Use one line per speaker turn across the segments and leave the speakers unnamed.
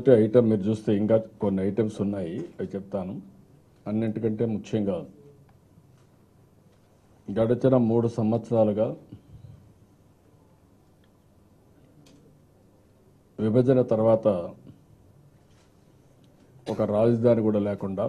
మొదటి ఐటెం మీరు చూస్తే ఇంకా కొన్ని ఐటమ్స్ ఉన్నాయి అవి చెప్తాను అన్నింటికంటే ముఖ్యంగా గడిచిన మూడు సంవత్సరాలుగా విభజన తర్వాత ఒక రాజధాని కూడా లేకుండా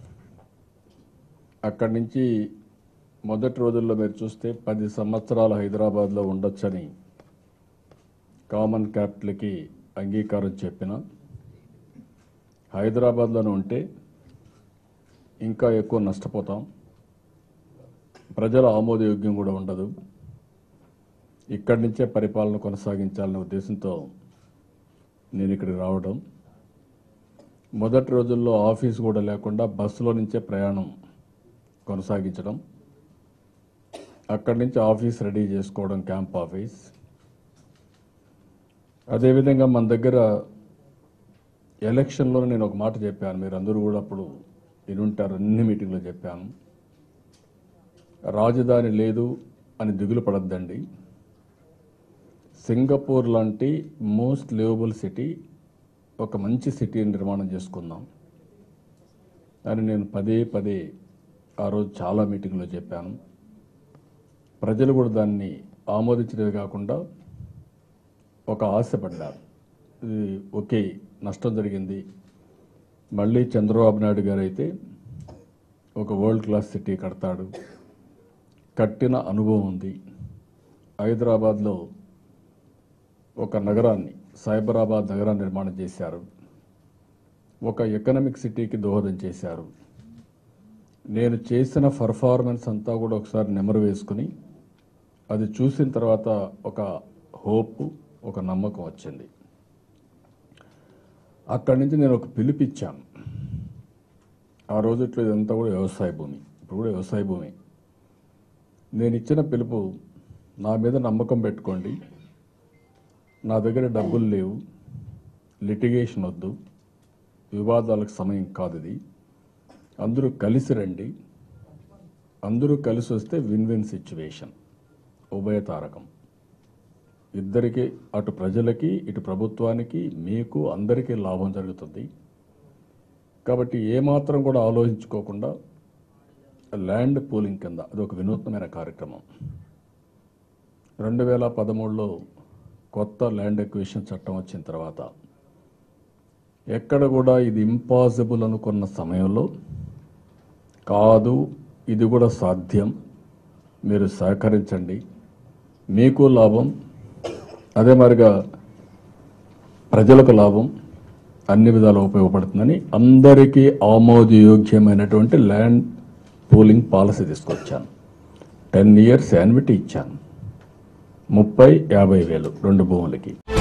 అక్కడి నుంచి మొదటి రోజుల్లో మీరు చూస్తే పది సంవత్సరాలు హైదరాబాద్లో ఉండొచ్చని కామన్ క్యాపిటల్కి అంగీకారం చెప్పిన హైదరాబాద్లోనే ఉంటే ఇంకా ఎక్కువ నష్టపోతాం ప్రజల ఆమోదయోగ్యం కూడా ఉండదు ఇక్కడి నుంచే పరిపాలన కొనసాగించాలనే ఉద్దేశంతో నేను ఇక్కడికి రావడం మొదటి రోజుల్లో ఆఫీస్ కూడా లేకుండా బస్సులో నుంచే ప్రయాణం కొనసాగించడం అక్కడి నుంచి ఆఫీస్ రెడీ చేసుకోవడం క్యాంప్ ఆఫీస్ అదేవిధంగా మన దగ్గర ఎలక్షన్లో నేను ఒక మాట చెప్పాను మీరు అందరూ కూడా అప్పుడు వినుంటారు అన్ని మీటింగ్లో చెప్పాను రాజధాని లేదు అని దిగులు పడద్దండి సింగపూర్ లాంటి మోస్ట్ లివబుల్ సిటీ ఒక మంచి సిటీని నిర్మాణం చేసుకుందాం అని నేను పదే పదే ఆ రోజు చాలా మీటింగ్లో చెప్పాను ప్రజలు కూడా దాన్ని ఆమోదించడమే కాకుండా ఒక ఆశపడ్డారు ఇది ఓకే నష్టం జరిగింది మళ్ళీ చంద్రబాబు నాయుడు గారు అయితే ఒక వరల్డ్ క్లాస్ సిటీ కడతాడు కట్టిన అనుభవం ఉంది హైదరాబాద్లో ఒక నగరాన్ని సైబరాబాద్ నగరాన్ని నిర్మాణం చేశారు ఒక ఎకనామిక్ సిటీకి దోహదం చేశారు నేను చేసిన పర్ఫార్మెన్స్ అంతా కూడా ఒకసారి నెమరు వేసుకుని అది చూసిన తర్వాత ఒక హోప్ ఒక నమ్మకం వచ్చింది అక్కడి నుంచి నేను ఒక పిలిపిచ్చాను ఆ రోజుట్లో ఇదంతా కూడా వ్యవసాయ భూమి ఇప్పుడు కూడా వ్యవసాయ భూమి నేను ఇచ్చిన పిలుపు నా మీద నమ్మకం పెట్టుకోండి నా దగ్గర డబ్బులు లేవు లిటిగేషన్ వద్దు వివాదాలకు సమయం కాదు ఇది అందరూ కలిసి రండి అందరూ కలిసి వస్తే విన్ విన్ సిచ్యువేషన్ ఉభయతారకం ఇద్దరికి అటు ప్రజలకి ఇటు ప్రభుత్వానికి మీకు అందరికీ లాభం జరుగుతుంది కాబట్టి ఏమాత్రం కూడా ఆలోచించుకోకుండా ల్యాండ్ పూలింగ్ కింద అది ఒక వినూత్నమైన కార్యక్రమం రెండు వేల పదమూడులో కొత్త ల్యాండ్ ఎక్విజిషన్ చట్టం వచ్చిన తర్వాత ఎక్కడ కూడా ఇది ఇంపాసిబుల్ అనుకున్న సమయంలో కాదు ఇది కూడా సాధ్యం మీరు సహకరించండి మీకు లాభం అదే మరిగా ప్రజలకు లాభం అన్ని విధాలు ఉపయోగపడుతుందని అందరికీ ఆమోదయోగ్యమైనటువంటి ల్యాండ్ పూలింగ్ పాలసీ తీసుకొచ్చాను టెన్ ఇయర్స్ యాన్విటీ ఇచ్చాను ముప్పై యాభై వేలు రెండు భూములకి